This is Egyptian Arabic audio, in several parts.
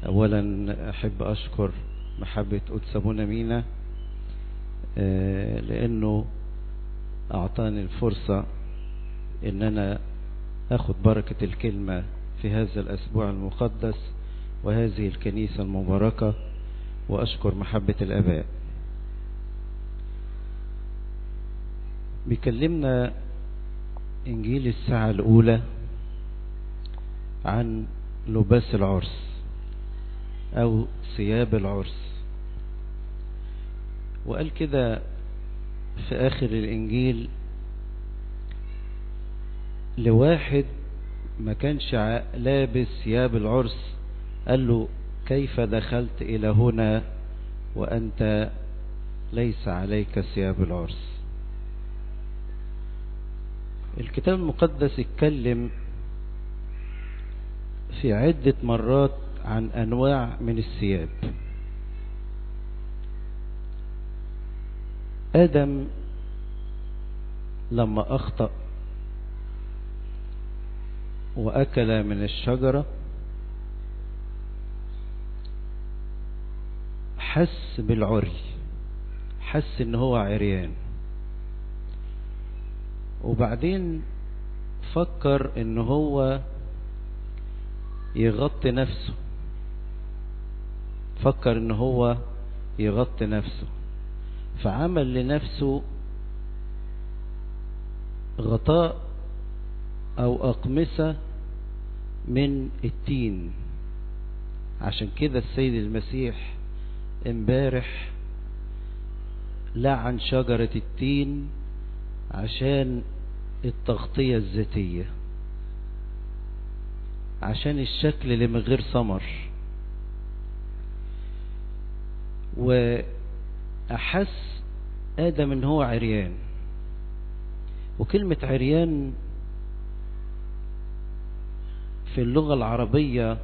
أولا أحب أشكر محبة قدس أبونا مينا لأنه أعطاني الفرصة أن أنا أخذ بركة الكلمة في هذا الأسبوع المقدس وهذه الكنيسة المباركة وأشكر محبة الأباء بيكلمنا إنجيل الساعة الأولى عن لباس العرس أو ثياب العرس وقال كده في آخر الإنجيل لواحد ما كانش لابس ثياب العرس قال له كيف دخلت إلى هنا وأنت ليس عليك ثياب العرس الكتاب المقدس اتكلم في عدة مرات عن أنواع من الثياب آدم لما أخطأ وأكل من الشجرة حس بالعري حس ان هو عريان وبعدين فكر ان هو يغطي نفسه فكر ان هو يغطي نفسه فعمل لنفسه غطاء او اقمصة من التين عشان كده السيد المسيح امبارح لعن شجرة التين عشان التغطية الذاتية عشان الشكل اللي من غير ثمر وأحس آدم ان هو عريان وكلمة عريان في اللغة العربية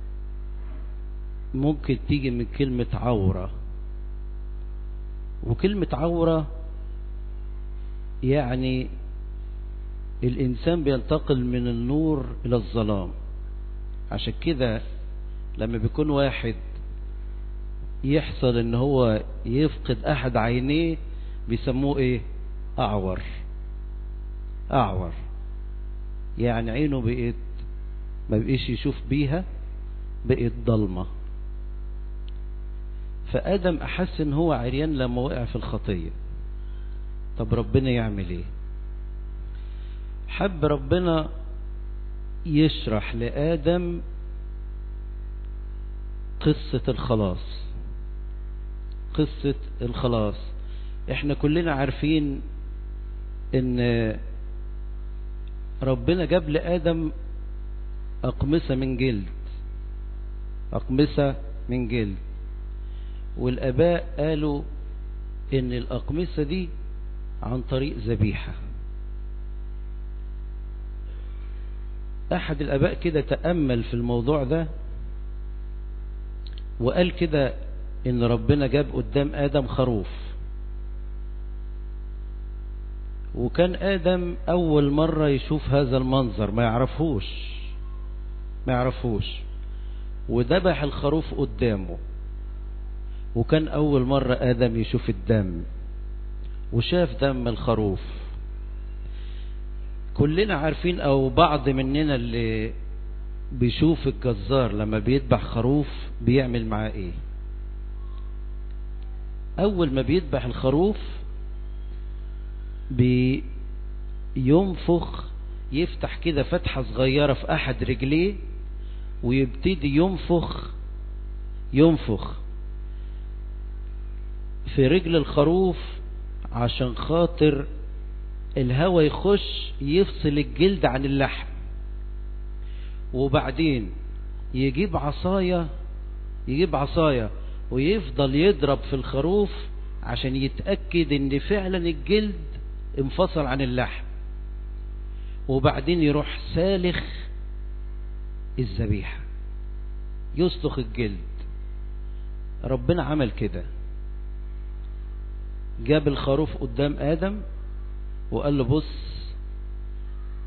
ممكن تيجي من كلمة عورة وكلمة عورة يعني الإنسان بينتقل من النور إلى الظلام عشان كده لما بيكون واحد يحصل ان هو يفقد احد عينيه بيسموه ايه اعور اعور يعني عينه بقت ما بقيش يشوف بيها بقت ضلمة فآدم أحس ان هو عريان لما وقع في الخطية طب ربنا يعمل ايه حب ربنا يشرح لآدم قصة الخلاص قصة الخلاص احنا كلنا عارفين ان ربنا جاب لآدم أقمصة من جلد أقمصة من جلد والآباء قالوا إن الأقمصة دي عن طريق ذبيحة أحد الآباء كده تأمل في الموضوع ده وقال كده إن ربنا جاب قدام آدم خروف وكان آدم أول مرة يشوف هذا المنظر ما يعرفوش ما يعرفوش وذبح الخروف قدامه وكان أول مرة آدم يشوف الدم وشاف دم الخروف كلنا عارفين أو بعض مننا اللي بيشوف الجزار لما بيذبح خروف بيعمل معاه ايه أول ما بيذبح الخروف بينفخ يفتح كده فتحة صغيرة في أحد رجليه ويبتدي ينفخ ينفخ في رجل الخروف عشان خاطر الهواء يخش يفصل الجلد عن اللحم وبعدين يجيب عصاية يجيب عصاية ويفضل يضرب في الخروف عشان يتأكد ان فعلا الجلد انفصل عن اللحم وبعدين يروح سالخ الذبيحة يسلخ الجلد ربنا عمل كده جاب الخروف قدام آدم وقال له بص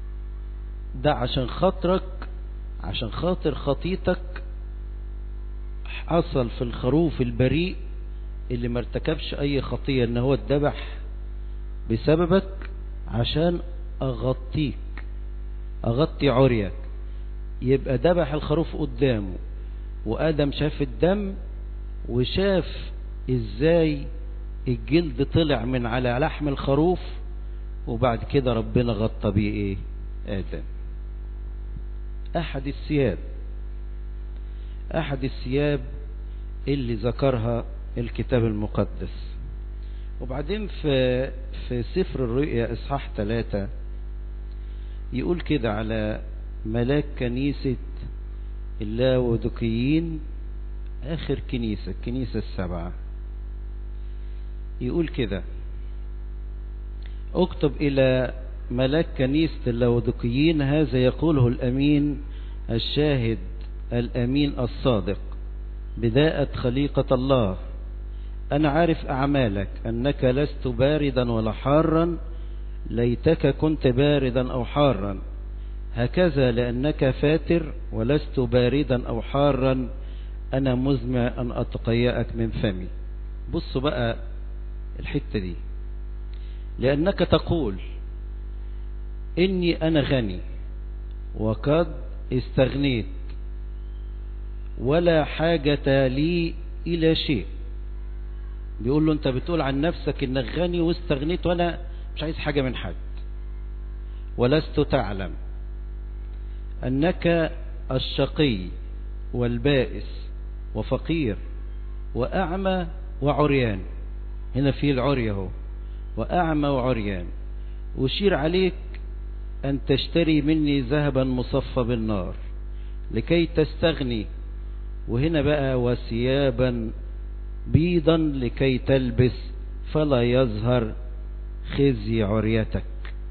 ده عشان خاطرك عشان خاطر خطيتك حصل في الخروف البريء اللي ما ارتكبش اي خطية ان هو اتذبح بسببك عشان اغطيك اغطي عريك يبقى ذبح الخروف قدامه وادم شاف الدم وشاف ازاي الجلد طلع من على لحم الخروف وبعد كده ربنا غطى بيه ايه ادم احد الثياب احد الثياب اللي ذكرها الكتاب المقدس وبعدين في في سفر الرؤيا اصحاح ثلاثة يقول كده على ملاك كنيسة اللاودقيين اخر كنيسة الكنيسة السبعة يقول كده اكتب الى ملاك كنيسة اللاودقيين هذا يقوله الامين الشاهد الامين الصادق بداءة خليقة الله انا عارف اعمالك انك لست باردا ولا حارا ليتك كنت باردا او حارا هكذا لانك فاتر ولست باردا او حارا انا مزمع ان اتقيأك من فمي بصوا بقى الحتة دي لانك تقول اني انا غني وقد استغنيت ولا حاجة لي الى شيء بيقول له انت بتقول عن نفسك انك غني واستغنيت وانا مش عايز حاجة من حد ولست تعلم انك الشقي والبائس وفقير واعمى وعريان هنا في العري اهو واعمى وعريان اشير عليك ان تشتري مني ذهبا مصفى بالنار لكي تستغني وهنا بقى وثيابا بيضا لكي تلبس فلا يظهر خزي عريتك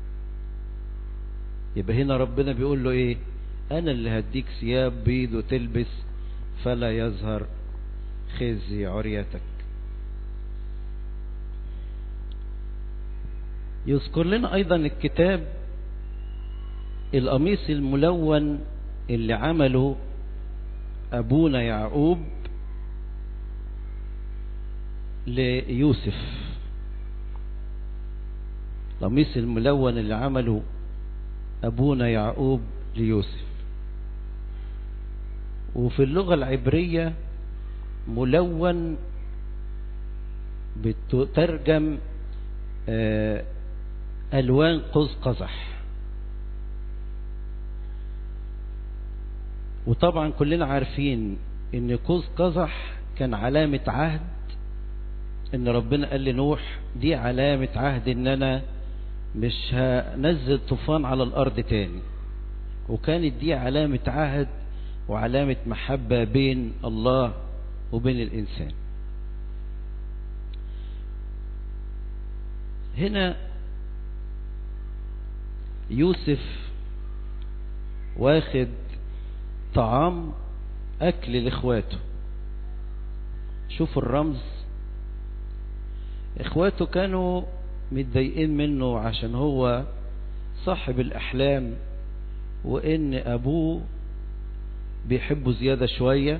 يبقى هنا ربنا بيقول له ايه انا اللي هديك ثياب بيض وتلبس فلا يظهر خزي عريتك يذكر لنا ايضا الكتاب القميص الملون اللي عمله ابونا يعقوب ليوسف القميص الملون اللي عمله ابونا يعقوب ليوسف وفي اللغة العبرية ملون بتترجم ألوان قوس قزح وطبعا كلنا عارفين ان قوس قزح كان علامة عهد ان ربنا قال لنوح دي علامة عهد ان انا مش هنزل طوفان على الارض تاني وكانت دي علامة عهد وعلامة محبة بين الله وبين الانسان هنا يوسف واخد طعام اكل لاخواته شوفوا الرمز اخواته كانوا متضايقين منه عشان هو صاحب الاحلام وان ابوه بيحبه زيادة شوية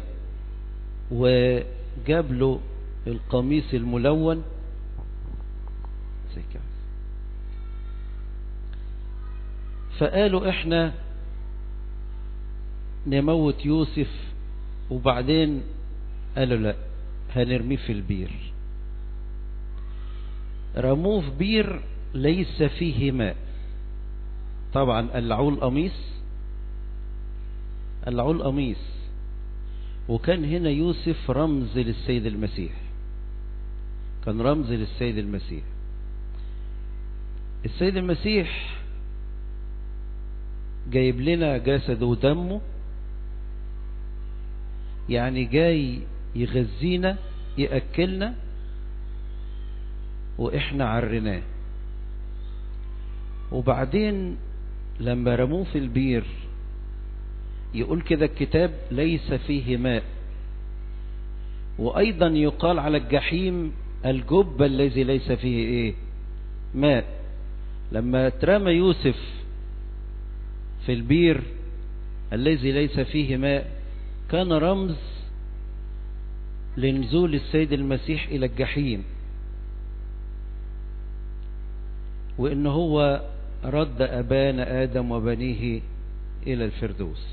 وجاب له القميص الملون زي كده فقالوا احنا نموت يوسف وبعدين قالوا لا هنرميه في البير رموه في بير ليس فيه ماء طبعا قلعوه القميص قلعوه القميص وكان هنا يوسف رمز للسيد المسيح كان رمز للسيد المسيح السيد المسيح جايب لنا جسده ودمه يعني جاي يغذينا يأكلنا وإحنا عرناه وبعدين لما رموه في البير يقول كده الكتاب ليس فيه ماء وأيضا يقال على الجحيم الجب الذي ليس فيه إيه ماء لما ترمى يوسف في البير الذي ليس فيه ماء كان رمز لنزول السيد المسيح إلى الجحيم وإن هو رد أبان آدم وبنيه إلى الفردوس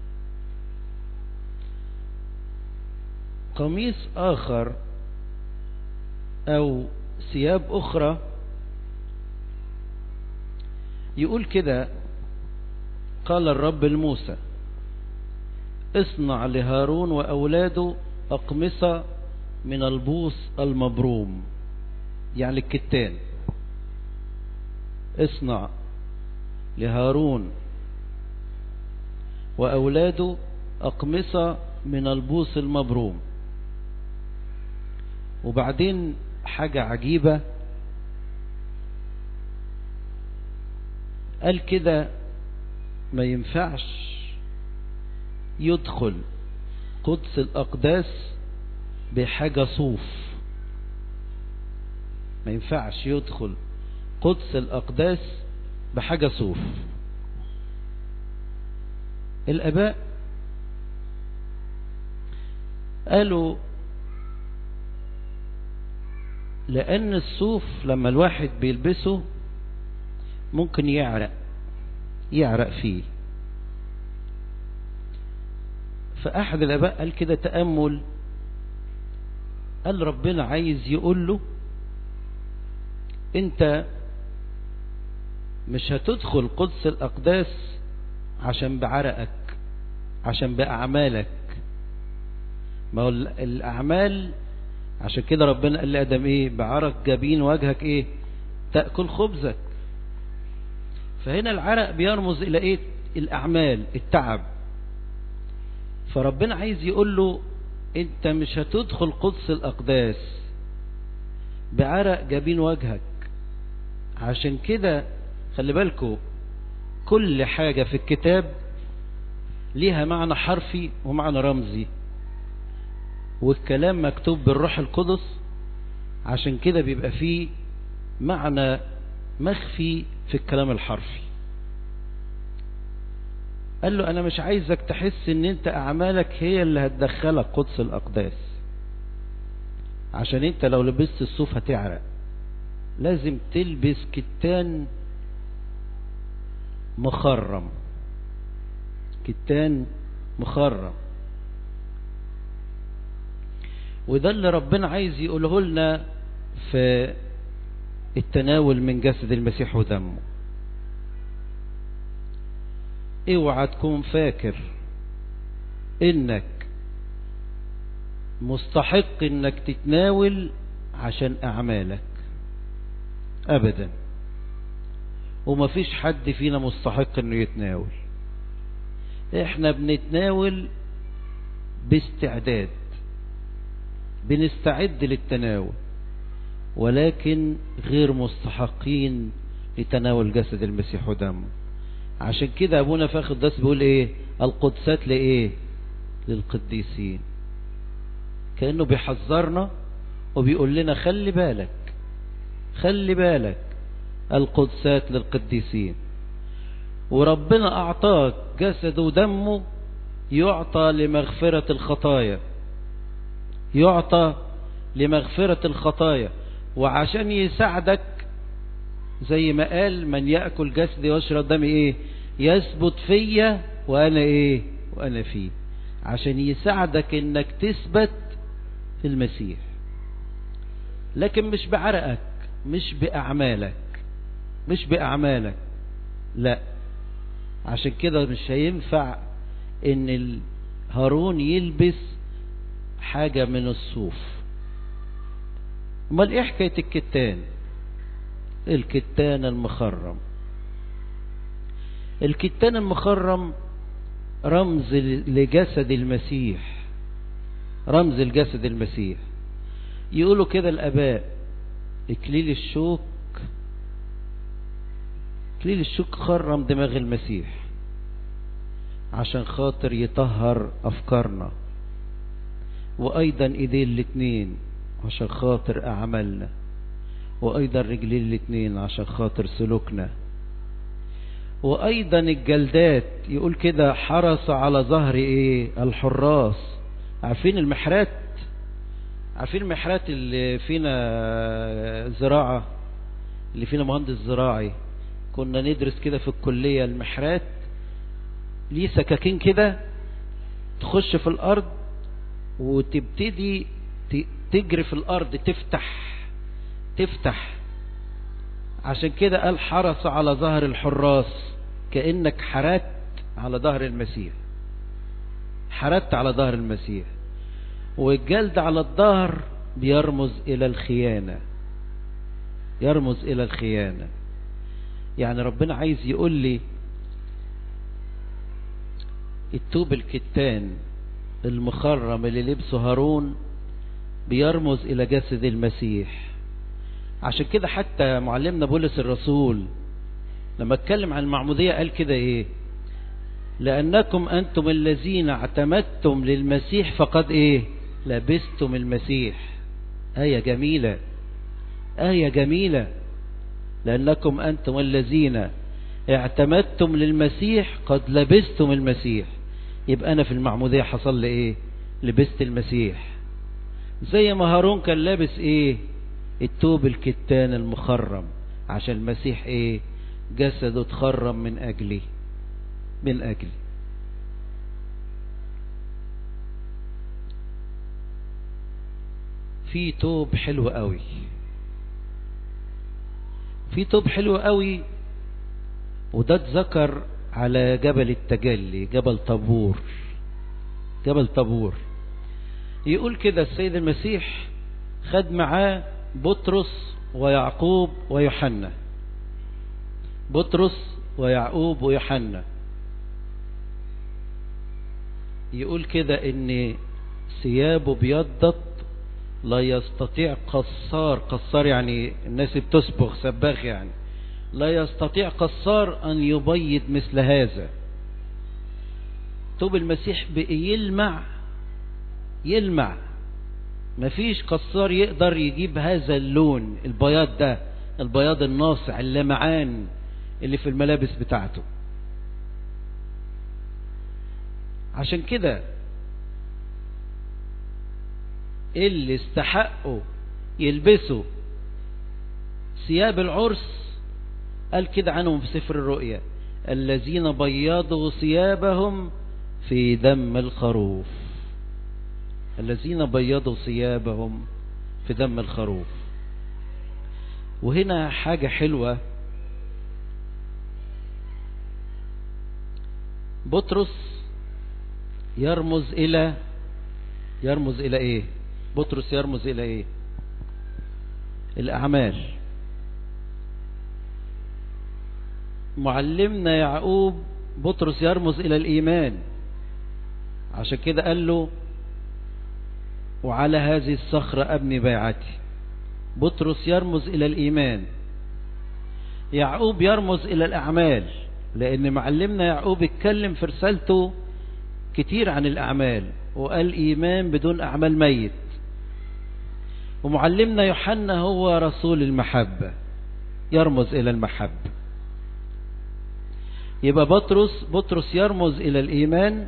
قميص آخر أو ثياب أخرى يقول كده قال الرب لموسى اصنع لهارون وأولاده أقمصة من البوص المبروم يعني الكتان اصنع لهارون وأولاده أقمصة من البوص المبروم وبعدين حاجة عجيبة قال كده ما ينفعش يدخل قدس الأقداس بحاجة صوف ما ينفعش يدخل قدس الأقداس بحاجة صوف الأباء قالوا لأن الصوف لما الواحد بيلبسه ممكن يعرق يعرق فيه فأحد الأباء قال كده تأمل قال ربنا عايز يقول له انت مش هتدخل قدس الأقداس عشان بعرقك عشان بأعمالك ما هو الأعمال عشان كده ربنا قال لآدم ايه بعرق جبين وجهك ايه تأكل خبزك فهنا العرق بيرمز إلى ايه الأعمال التعب فربنا عايز يقول له انت مش هتدخل قدس الأقداس بعرق جبين وجهك عشان كده خلي بالكو كل حاجة في الكتاب ليها معنى حرفي ومعنى رمزي والكلام مكتوب بالروح القدس عشان كده بيبقى فيه معنى مخفي في الكلام الحرفي قال له انا مش عايزك تحس ان انت اعمالك هي اللي هتدخلك قدس الاقداس عشان انت لو لبست الصوف هتعرق لازم تلبس كتان مخرم كتان مخرم وده اللي ربنا عايز يقوله لنا في التناول من جسد المسيح ودمه اوعى تكون فاكر انك مستحق انك تتناول عشان اعمالك ابدا ومفيش حد فينا مستحق انه يتناول احنا بنتناول باستعداد بنستعد للتناول ولكن غير مستحقين لتناول جسد المسيح ودمه عشان كده ابونا في اخر الدرس بيقول ايه القدسات لايه للقديسين كانه بيحذرنا وبيقول لنا خلي بالك خلي بالك القدسات للقديسين وربنا اعطاك جسد ودمه يعطى لمغفرة الخطايا يعطى لمغفرة الخطايا وعشان يساعدك زي ما قال من يأكل جسدي ويشرب دمي ايه يثبت فيا وانا ايه وانا فيه عشان يساعدك انك تثبت في المسيح لكن مش بعرقك مش بأعمالك مش بأعمالك لا عشان كده مش هينفع ان هارون يلبس حاجة من الصوف امال ايه حكاية الكتان الكتان المخرم الكتان المخرم رمز لجسد المسيح رمز الجسد المسيح يقولوا كده الاباء اكليل الشوك اكليل الشوك خرم دماغ المسيح عشان خاطر يطهر افكارنا وايضا ايدين الاتنين عشان خاطر اعمالنا وايضا رجلين الاتنين عشان خاطر سلوكنا وايضا الجلدات يقول كده حرس على ظهر ايه الحراس عارفين المحرات عارفين المحرات اللي فينا زراعة اللي فينا مهندس زراعي كنا ندرس كده في الكلية المحرات ليه سكاكين كده تخش في الأرض وتبتدي تجري في الأرض تفتح تفتح عشان كده قال حرس على ظهر الحراس كأنك حرات على ظهر المسيح حرت على ظهر المسيح والجلد على الظهر بيرمز إلى الخيانة يرمز إلى الخيانة يعني ربنا عايز يقول لي التوب الكتان المخرم اللي لبسه هارون بيرمز إلى جسد المسيح عشان كده حتى معلمنا بولس الرسول لما اتكلم عن المعمودية قال كده ايه لأنكم أنتم الذين اعتمدتم للمسيح فقد ايه لبستم المسيح آية جميلة آية جميلة لأنكم أنتم الذين اعتمدتم للمسيح قد لبستم المسيح يبقى أنا في المعمودية حصل لي إيه لبست المسيح زي ما هارون كان لابس إيه التوب الكتان المخرم عشان المسيح إيه جسده اتخرم من أجلي من أجلي في توب حلو قوي في توب حلو قوي وده اتذكر على جبل التجلي جبل طابور جبل طابور يقول كده السيد المسيح خد معاه بطرس ويعقوب ويوحنا بطرس ويعقوب ويوحنا يقول كده ان ثيابه بيضت لا يستطيع قصار قصار يعني الناس بتصبغ سباخ يعني لا يستطيع قصار أن يبيض مثل هذا توب المسيح بقي يلمع يلمع مفيش قصار يقدر يجيب هذا اللون البياض ده البياض الناصع اللمعان اللي في الملابس بتاعته عشان كده اللي استحقوا يلبسوا ثياب العرس قال كده عنهم في سفر الرؤيا الذين بيضوا ثيابهم في دم الخروف الذين بيضوا ثيابهم في دم الخروف وهنا حاجة حلوة بطرس يرمز إلى يرمز إلى إيه بطرس يرمز إلى إيه الأعمال معلمنا يعقوب بطرس يرمز إلى الإيمان عشان كده قال له وعلى هذه الصخرة أبني بيعتي بطرس يرمز إلى الإيمان يعقوب يرمز إلى الأعمال لأن معلمنا يعقوب اتكلم في رسالته كتير عن الأعمال وقال إيمان بدون أعمال ميت ومعلمنا يوحنا هو رسول المحبة يرمز إلى المحبة يبقى بطرس بطرس يرمز إلى الإيمان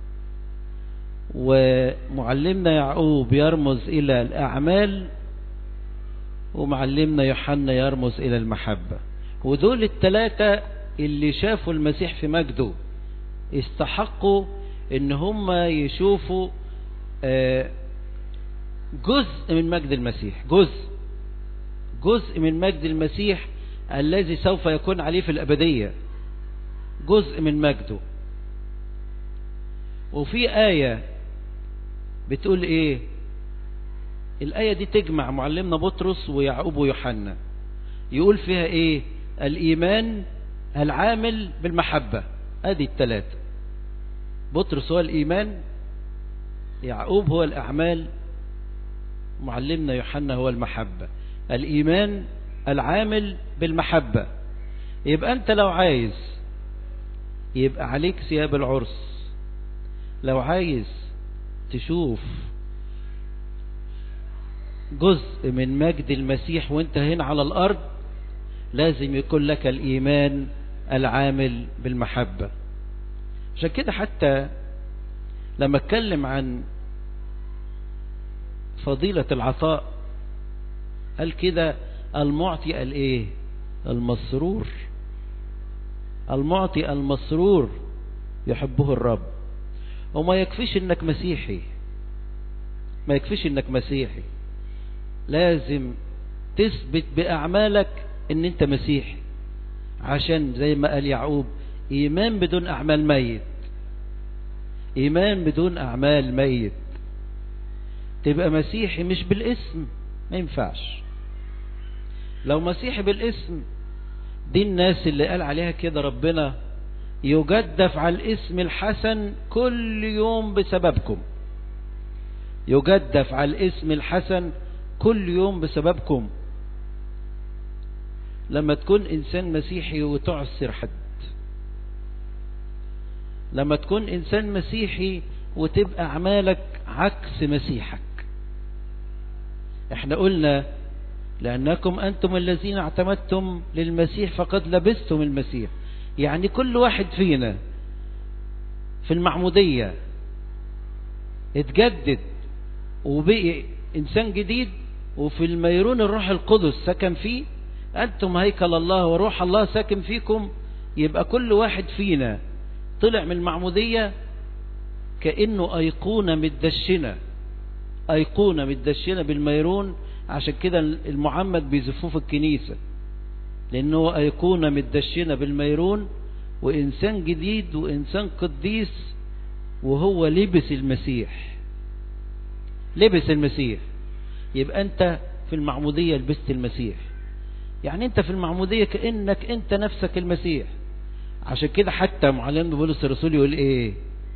ومعلمنا يعقوب يرمز إلى الأعمال ومعلمنا يوحنا يرمز إلى المحبة ودول الثلاثة اللي شافوا المسيح في مجده استحقوا ان هم يشوفوا جزء من مجد المسيح جزء جزء من مجد المسيح الذي سوف يكون عليه في الأبدية جزء من مجده وفي آية بتقول ايه الآية دي تجمع معلمنا بطرس ويعقوب ويوحنا يقول فيها ايه الإيمان العامل بالمحبة ادي الثلاثة بطرس هو الإيمان يعقوب هو الأعمال معلمنا يوحنا هو المحبة الإيمان العامل بالمحبة يبقى أنت لو عايز يبقى عليك ثياب العرس لو عايز تشوف جزء من مجد المسيح وانت هنا على الأرض لازم يكون لك الإيمان العامل بالمحبة عشان كده حتى لما اتكلم عن فضيلة العطاء قال كده المعطي قال ايه المسرور المعطي المسرور يحبه الرب وما يكفيش انك مسيحي ما يكفيش انك مسيحي لازم تثبت باعمالك ان انت مسيحي عشان زي ما قال يعقوب ايمان بدون اعمال ميت ايمان بدون اعمال ميت تبقى مسيحي مش بالاسم ما ينفعش لو مسيحي بالاسم دي الناس اللي قال عليها كده ربنا يجدف على الاسم الحسن كل يوم بسببكم يجدف على الاسم الحسن كل يوم بسببكم لما تكون انسان مسيحي وتعسر حد لما تكون انسان مسيحي وتبقى اعمالك عكس مسيحك احنا قلنا لانكم انتم الذين اعتمدتم للمسيح فقد لبستم المسيح يعني كل واحد فينا في المعمودية اتجدد وبقي انسان جديد وفي الميرون الروح القدس سكن فيه انتم هيكل الله وروح الله ساكن فيكم يبقى كل واحد فينا طلع من المعمودية كأنه أيقونة متدشنة أيقونة متدشنة بالميرون عشان كده المعمد بيزفوه في الكنيسة لأنه أيقونة متدشنة بالميرون وإنسان جديد وإنسان قديس وهو لبس المسيح لبس المسيح يبقى أنت في المعمودية لبست المسيح يعني أنت في المعمودية كأنك أنت نفسك المسيح عشان كده حتى معلم بولس الرسول يقول ايه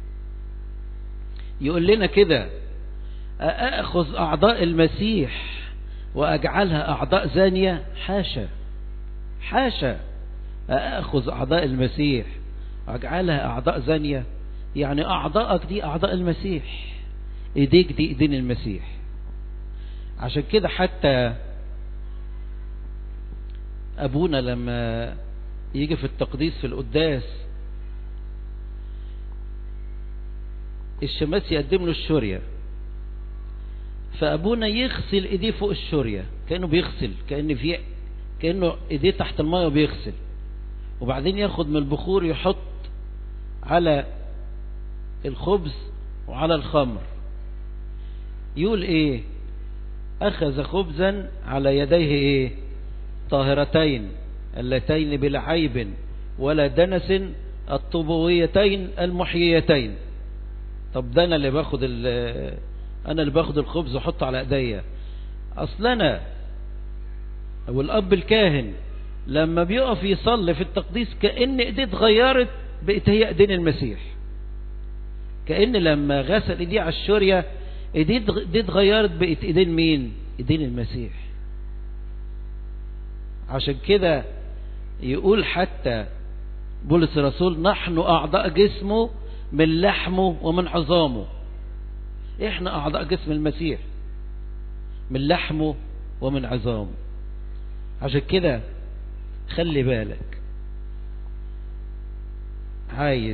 يقول لنا كده أأخذ أعضاء المسيح وأجعلها أعضاء زانية حاشا حاشا أأخذ أعضاء المسيح وأجعلها أعضاء زانية يعني أعضاءك دي أعضاء المسيح إيديك دي إيدين المسيح عشان كده حتى أبونا لما يجي في التقديس في القداس الشماس يقدم له الشورية فأبونا يغسل إيديه فوق الشورية كأنه بيغسل كأن في كأنه إيديه تحت الماء وبيغسل وبعدين ياخد من البخور يحط على الخبز وعلى الخمر يقول ايه اخذ خبزا على يديه ايه طاهرتين اللتين بلا عيب ولا دنس الطبويتين المحييتين طب ده انا اللي باخد انا اللي باخد الخبز واحطه على ايديا اصل انا او الاب الكاهن لما بيقف يصلي في التقديس كأن ايديه اتغيرت بقت هي ايدين المسيح كأن لما غسل ايديه على الشورية ايديه اتغيرت بقت ايدين مين ايدين المسيح عشان كده يقول حتى بولس الرسول نحن أعضاء جسمه من لحمه ومن عظامه احنا أعضاء جسم المسيح من لحمه ومن عظامه عشان كده خلي بالك عايز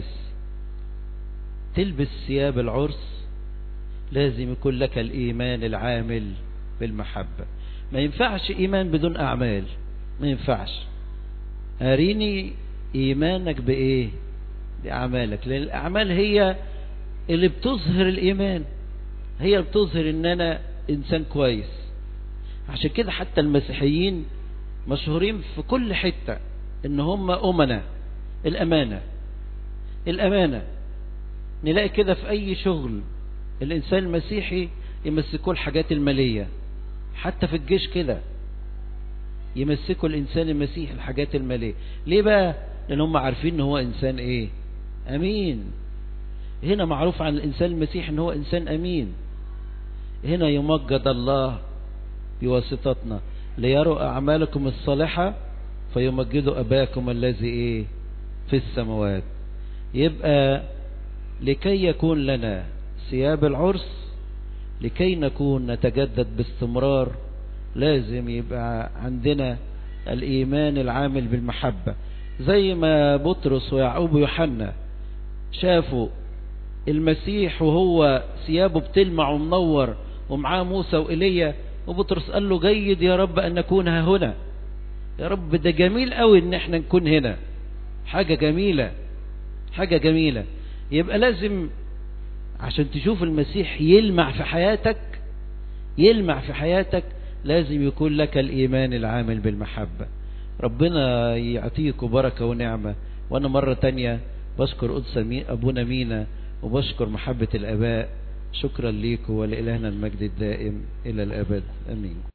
تلبس ثياب العرس لازم يكون لك الإيمان العامل بالمحبة ما ينفعش إيمان بدون أعمال ما ينفعش أريني إيمانك بإيه بأعمالك لأن الأعمال هي اللي بتظهر الإيمان هي اللي بتظهر إن أنا إنسان كويس عشان كده حتى المسيحيين مشهورين في كل حتة إن هم أمنا الأمانة الأمانة نلاقي كده في أي شغل الإنسان المسيحي يمسكوه الحاجات المالية حتى في الجيش كده يمسكوا الإنسان المسيحي الحاجات المالية ليه بقى لأن هم عارفين ان هو إنسان إيه أمين هنا معروف عن الإنسان المسيحي ان هو إنسان أمين هنا يمجد الله بواسطتنا ليروا أعمالكم الصالحة فيمجدوا أباكم الذي إيه في السماوات يبقى لكي يكون لنا ثياب العرس لكي نكون نتجدد باستمرار لازم يبقى عندنا الإيمان العامل بالمحبة زي ما بطرس ويعقوب ويوحنا شافوا المسيح وهو ثيابه بتلمع ومنور ومعاه موسى وإيليا وبطرس قال له جيد يا رب أن نكون ها هنا يا رب ده جميل قوي ان احنا نكون هنا حاجة جميلة حاجة جميلة يبقى لازم عشان تشوف المسيح يلمع في حياتك يلمع في حياتك لازم يكون لك الإيمان العامل بالمحبة ربنا يعطيكم بركة ونعمة وأنا مرة تانية بشكر قدس أبونا مينا وبشكر محبة الآباء شكرا ليكم ولإلهنا المجد الدائم إلى الأبد أمين